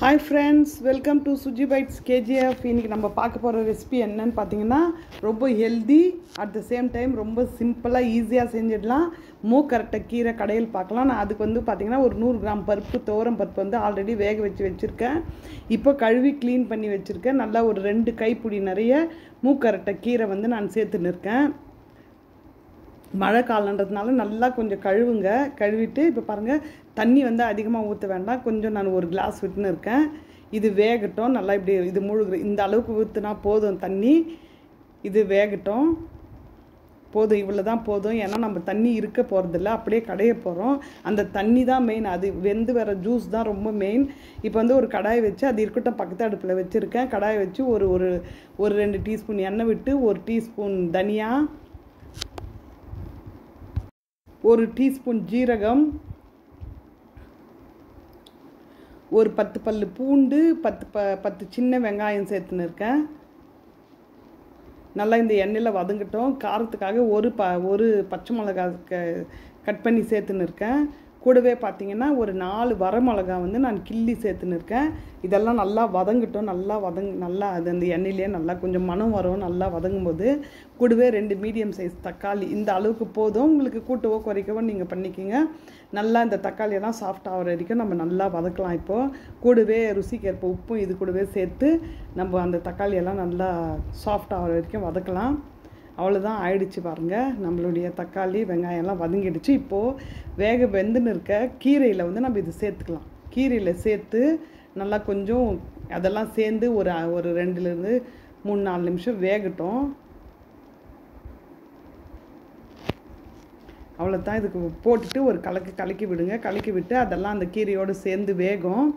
hi friends welcome to Suji bites KGF இன்றைக்கி நம்ம பார்க்க போகிற ரெசிபி என்னன்னு பார்த்தீங்கன்னா ரொம்ப healthy at the same time ரொம்ப சிம்பிளாக ஈஸியாக செஞ்சிடலாம் மூக்கரட்டை கீரை கடையில் பார்க்கலாம் நான் அதுக்கு வந்து பார்த்திங்கன்னா ஒரு நூறு கிராம் பருப்பு துவரம் பருப்பு வந்து ஆல்ரெடி வேக வச்சு வச்சுருக்கேன் இப்போ கழுவி க்ளீன் பண்ணி வச்சுருக்கேன் நல்லா ஒரு ரெண்டு கைப்பிடி நிறைய மூக்கரட்டை கீரை வந்து நான் சேர்த்துன்னு இருக்கேன் மழை காலன்றதுனால நல்லா கொஞ்சம் கழுவுங்க கழுவிட்டு இப்போ பாருங்கள் தண்ணி வந்து அதிகமாக ஊற்ற வேண்டாம் கொஞ்சம் நான் ஒரு கிளாஸ் விட்டுன்னு இருக்கேன் இது வேகட்டும் நல்லா இப்படி இது முழுகு இந்த அளவுக்கு ஊற்றுனா போதும் தண்ணி இது வேகட்டும் போதும் இவ்வளோ தான் போதும் ஏன்னா நம்ம தண்ணி இருக்க போகிறதில்ல அப்படியே கடைய போகிறோம் அந்த தண்ணி தான் மெயின் அது வெந்து வர ஜூஸ் தான் ரொம்ப மெயின் இப்போ வந்து ஒரு கடாய் வச்சு அது இருக்கட்டும் பக்கத்து அடுப்பில் வச்சுருக்கேன் கடாய் வச்சு ஒரு ஒரு ஒரு ரெண்டு டீஸ்பூன் எண்ணெய் விட்டு ஒரு டீஸ்பூன் தனியா ஒரு டீஸ்பூன் ஜீரகம் ஒரு பத்து பல் பூண்டு பத்து ப பத்து சின்ன வெங்காயம் சேர்த்துன்னு இருக்கேன் நல்லா இந்த எண்ணெயில் வதங்கட்டும் காரத்துக்காக ஒரு ப ஒரு பச்சை மிளகா க கட் பண்ணி சேர்த்துன்னு இருக்கேன் கூடவே பார்த்தீங்கன்னா ஒரு நாலு வரமிளகா வந்து நான் கிள்ளி சேர்த்துன்னு இருக்கேன் இதெல்லாம் நல்லா வதங்கட்டும் நல்லா வதங் நல்லா அது அந்த எண்ணெயிலே நல்லா கொஞ்சம் மனம் வரும் நல்லா வதங்கும் போது கூடவே ரெண்டு மீடியம் சைஸ் தக்காளி இந்த அளவுக்கு போதும் உங்களுக்கு கூட்டவோ குறைக்கவோ நீங்கள் பண்ணிக்கிங்க நல்லா இந்த தக்காளியெல்லாம் சாஃப்ட் ஆகிற வரைக்கும் நம்ம நல்லா வதக்கலாம் இப்போது கூடவே ருசிக்கேற்ப உப்பும் இது கூடவே சேர்த்து நம்ம அந்த தக்காளியெல்லாம் நல்லா சாஃப்ட் ஆகிற வரைக்கும் வதக்கலாம் அவ்வளோதான் ஆயிடுச்சு பாருங்கள் நம்மளுடைய தக்காளி வெங்காயம்லாம் வதங்கிடுச்சு இப்போது வேக வெந்துன்னு இருக்க கீரையில் வந்து நம்ம இது சேர்த்துக்கலாம் கீரையில் சேர்த்து நல்லா கொஞ்சம் அதெல்லாம் சேர்ந்து ஒரு ஒரு ரெண்டுலேருந்து மூணு நாலு நிமிஷம் வேகட்டும் அவ்வளோதான் இதுக்கு போட்டுட்டு ஒரு கலக்கி கலக்கி விடுங்க கலக்கி விட்டு அதெல்லாம் அந்த கீரையோடு சேர்ந்து வேகும்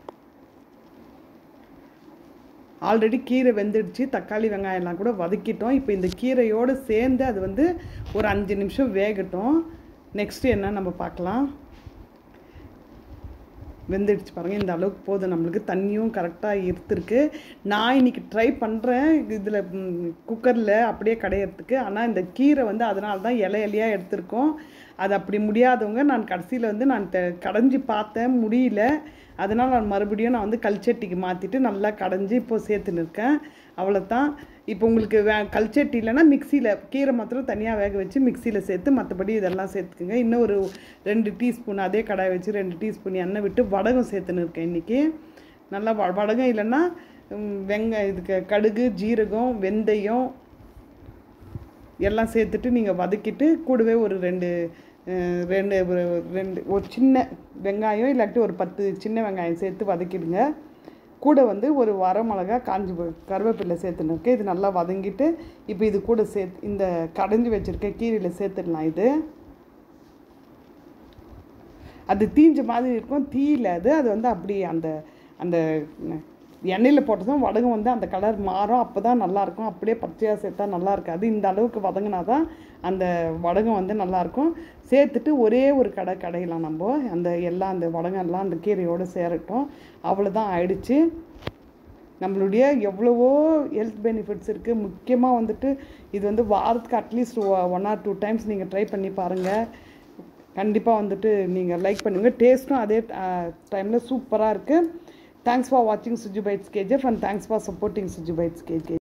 ஆல்ரெடி கீரை வெந்துடுச்சு தக்காளி வெங்காயம்லாம் கூட வதக்கிட்டோம் இப்போ இந்த கீரையோடு சேர்ந்து அது வந்து ஒரு அஞ்சு நிமிஷம் வேகட்டும் நெக்ஸ்ட்டு என்ன நம்ம பார்க்கலாம் வெந்துடுச்சு பாருங்கள் இந்த அளவுக்கு போதும் நம்மளுக்கு தண்ணியும் கரெக்டாக இருத்துருக்கு நான் இன்றைக்கி ட்ரை பண்ணுறேன் இதில் குக்கரில் அப்படியே கடையிறதுக்கு ஆனால் இந்த கீரை வந்து அதனால தான் இலை இலையாக எடுத்திருக்கோம் அது அப்படி முடியாதவங்க நான் கடைசியில் வந்து நான் கடைஞ்சி பார்த்தேன் முடியல அதனால் நான் மறுபடியும் நான் வந்து கல்ச்சட்டிக்கு மாற்றிட்டு நல்லா கடைஞ்சி இப்போ சேர்த்துன்னு இருக்கேன் அவ்வளோதான் இப்போ உங்களுக்கு வே கல்ச்சட்டி இல்லைன்னா மிக்சியில் கீரை மாத்திரம் தனியாக வேக வச்சு மிக்சியில் சேர்த்து மற்றபடி இதெல்லாம் சேர்த்துக்குங்க இன்னும் ஒரு ரெண்டு டீஸ்பூன் அதே கடாய் வச்சு ரெண்டு டீஸ்பூன் எண்ணெய் விட்டு வடகம் சேர்த்துன்னு இருக்கேன் இன்றைக்கி நல்லா வ வடகம் இல்லைன்னா வெங்காய இதுக்கு கடுகு ஜீரகம் வெந்தயம் எல்லாம் சேர்த்துட்டு நீங்கள் வதக்கிட்டு கூடவே ஒரு ரெண்டு ரெண்டு ரெண்டு ஒரு சின்ன வெங்காயம் இல்லாட்டி ஒரு பத்து சின்ன வெங்காயம் சேர்த்து வதக்கிடுங்க கூட வந்து ஒரு வரமிளகா காஞ்சி கருவேப்பிலை சேர்த்துன்னு இருக்கேன் இது நல்லா வதங்கிட்டு இப்போ இது கூட சேர்த்து இந்த கடைஞ்சி வச்சுருக்க கீரையில் சேர்த்துடலாம் இது அது தீஞ்ச மாதிரி இருக்கும் தீயில அது அது வந்து அப்படி அந்த அந்த எண்ணெயில் போட்டதும் வடகம் வந்து அந்த கலர் மாறும் அப்போ தான் நல்லாயிருக்கும் அப்படியே பச்சையாக சேர்த்தா நல்லா இருக்காது இந்த அளவுக்கு வதங்கினா தான் அந்த வடகம் வந்து நல்லாயிருக்கும் சேர்த்துட்டு ஒரே ஒரு கடை கடையலாம் நம்ம அந்த எல்லாம் அந்த வடகம்லாம் அந்த கீரையோடு சேரட்டும் அவ்வளோதான் ஆயிடுச்சு நம்மளுடைய எவ்வளவோ ஹெல்த் பெனிஃபிட்ஸ் இருக்குது முக்கியமாக வந்துட்டு இது வந்து வாரத்துக்கு at least one or two times நீங்கள் ட்ரை பண்ணி பாருங்கள் கண்டிப்பாக வந்துட்டு நீங்கள் லைக் பண்ணுங்கள் டேஸ்ட்டும் அதே டைமில் சூப்பராக இருக்குது தேங்க்ஸ் ஃபார் வாட்சிங் Suji bites KGF and thanks for supporting Suji bites KG